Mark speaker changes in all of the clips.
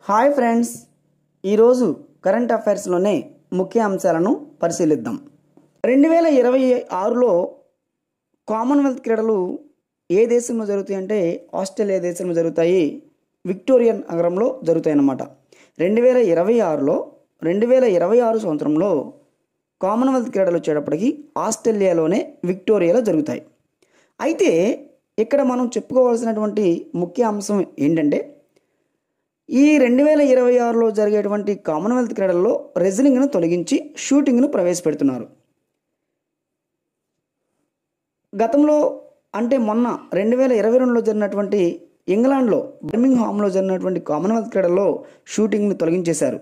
Speaker 1: hi friends ఈరోజు current అఫైర్స్లోనే ముఖ్య అంశాలను పరిశీలిద్దాం రెండు వేల ఇరవై ఆరులో కామన్వెల్త్ క్రీడలు ఏ దేశంలో జరుగుతాయి అంటే ఆస్ట్రేలియా దేశంలో జరుగుతాయి విక్టోరియా నగరంలో జరుగుతాయి అన్నమాట రెండు వేల ఇరవై ఆరులో రెండు వేల ఇరవై ఆరు సంవత్సరంలో కామన్వెల్త్ క్రీడలు వచ్చేటప్పటికి ఆస్ట్రేలియాలోనే విక్టోరియాలో జరుగుతాయి అయితే ఇక్కడ మనం చెప్పుకోవాల్సినటువంటి ముఖ్య అంశం ఏంటంటే ఈ రెండు వేల ఇరవై ఆరులో జరిగేటువంటి కామన్వెల్త్ క్రీడల్లో రెజ్లింగ్ను తొలగించి షూటింగ్ను ప్రవేశపెడుతున్నారు గతంలో అంటే మొన్న రెండు వేల ఇరవై రెండులో జరిగినటువంటి ఇంగ్లాండ్లో బర్మింగ్హామ్లో జరిగినటువంటి కామన్వెల్త్ క్రీడల్లో షూటింగ్ను తొలగించేశారు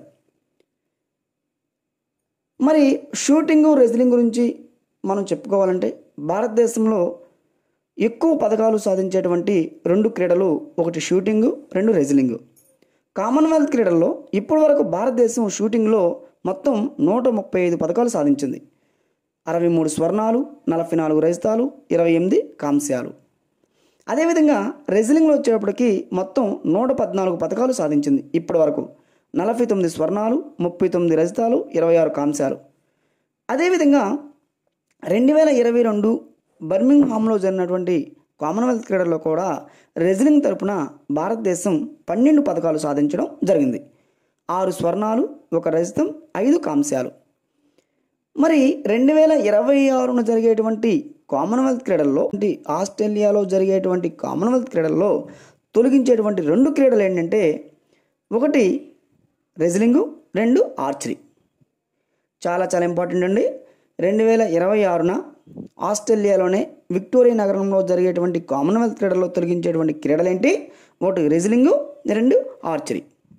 Speaker 1: మరి షూటింగు రెజ్లింగ్ గురించి మనం చెప్పుకోవాలంటే భారతదేశంలో ఎక్కువ పథకాలు సాధించేటువంటి రెండు క్రీడలు ఒకటి షూటింగు రెండు రెజ్లింగు కామన్వెల్త్ క్రీడల్లో ఇప్పటి వరకు భారతదేశం షూటింగ్లో మొత్తం నూట ముప్పై ఐదు పథకాలు సాధించింది అరవై మూడు స్వర్ణాలు నలభై నాలుగు రజతాలు ఇరవై ఎనిమిది కాంస్యాలు అదేవిధంగా రెజ్లింగ్లో వచ్చేటప్పటికి మొత్తం నూట పద్నాలుగు పథకాలు సాధించింది ఇప్పటి వరకు నలభై తొమ్మిది స్వర్ణాలు ముప్పై తొమ్మిది రజతాలు ఇరవై ఆరు కాంస్యాలు అదేవిధంగా రెండు వేల ఇరవై రెండు బర్మింగ్హామ్లో జరిగినటువంటి కామన్వెల్త్ క్రీడల్లో కూడా రెజ్లింగ్ తరపున భారతదేశం పన్నెండు పథకాలు సాధించడం జరిగింది ఆరు స్వర్ణాలు ఒక రజతం ఐదు కాంస్యాలు మరి రెండు వేల ఇరవై ఆరున జరిగేటువంటి కామన్వెల్త్ క్రీడల్లో అంటే ఆస్ట్రేలియాలో జరిగేటువంటి కామన్వెల్త్ క్రీడల్లో తొలగించేటువంటి రెండు క్రీడలు ఏంటంటే ఒకటి రెజ్లింగు రెండు ఆర్చరీ చాలా చాలా ఇంపార్టెంట్ అండి రెండు వేల ఇరవై ఆరున ఆస్ట్రేలియాలోనే విక్టోరియా నగరంలో జరిగేటువంటి కామన్వెల్త్ క్రీడల్లో తొలగించేటువంటి క్రీడలేంటి ఒకటి రెజ్లింగు రెండు ఆర్చరీ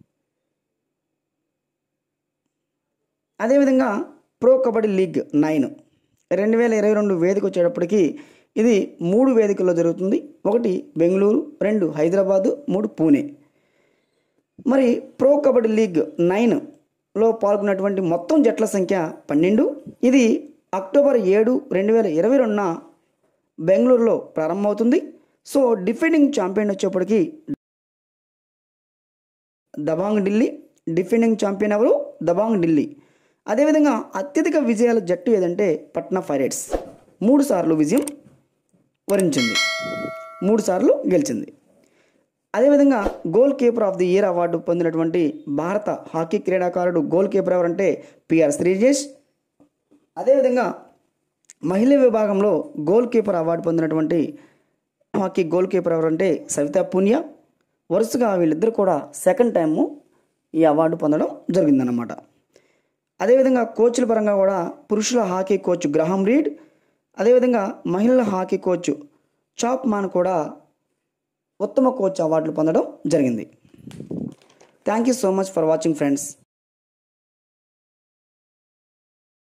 Speaker 1: అదేవిధంగా ప్రో కబడ్డీ లీగ్ నైన్ రెండు వేల ఇరవై రెండు వేదిక వచ్చేటప్పటికి ఇది మూడు వేదికల్లో జరుగుతుంది ఒకటి బెంగళూరు రెండు హైదరాబాదు మూడు పూణే మరి ప్రో కబడ్డీ లీగ్ నైన్లో పాల్గొన్నటువంటి మొత్తం జట్ల సంఖ్య పన్నెండు ఇది అక్టోబర్ ఏడు రెండు వేల ఇరవై రెండున బెంగళూరులో ప్రారంభమవుతుంది సో డిఫెండింగ్ ఛాంపియన్ వచ్చేప్పటికి దబాంగ్ ఢిల్లీ డిఫెండింగ్ ఛాంపియన్ ఎవరు దబాంగ్ ఢిల్లీ అదేవిధంగా అత్యధిక విజయాల జట్టు ఏదంటే పట్నా పైరేట్స్ మూడు సార్లు విజయం వరించింది మూడు సార్లు గెలిచింది అదేవిధంగా goalkeeper of the year award పొందినటువంటి భారత హాకీ క్రీడాకారుడు గోల్ కీపర్ ఎవరంటే పిఆర్ శ్రీజేష్ అదేవిధంగా మహిళా విభాగంలో గోల్ కీపర్ అవార్డు పొందినటువంటి హాకీ గోల్ కీపర్ ఎవరంటే సవితా పునియా వరుసగా వీళ్ళిద్దరు కూడా సెకండ్ టైము ఈ అవార్డు పొందడం జరిగిందన్నమాట అదేవిధంగా కోచ్ల పరంగా కూడా పురుషుల హాకీ కోచ్ గ్రహం రీడ్ అదేవిధంగా మహిళల హాకీ కోచ్ చాప్ మాన్ కూడా ఉత్తమ కోచ్ అవార్డులు పొందడం జరిగింది thank you so much for watching friends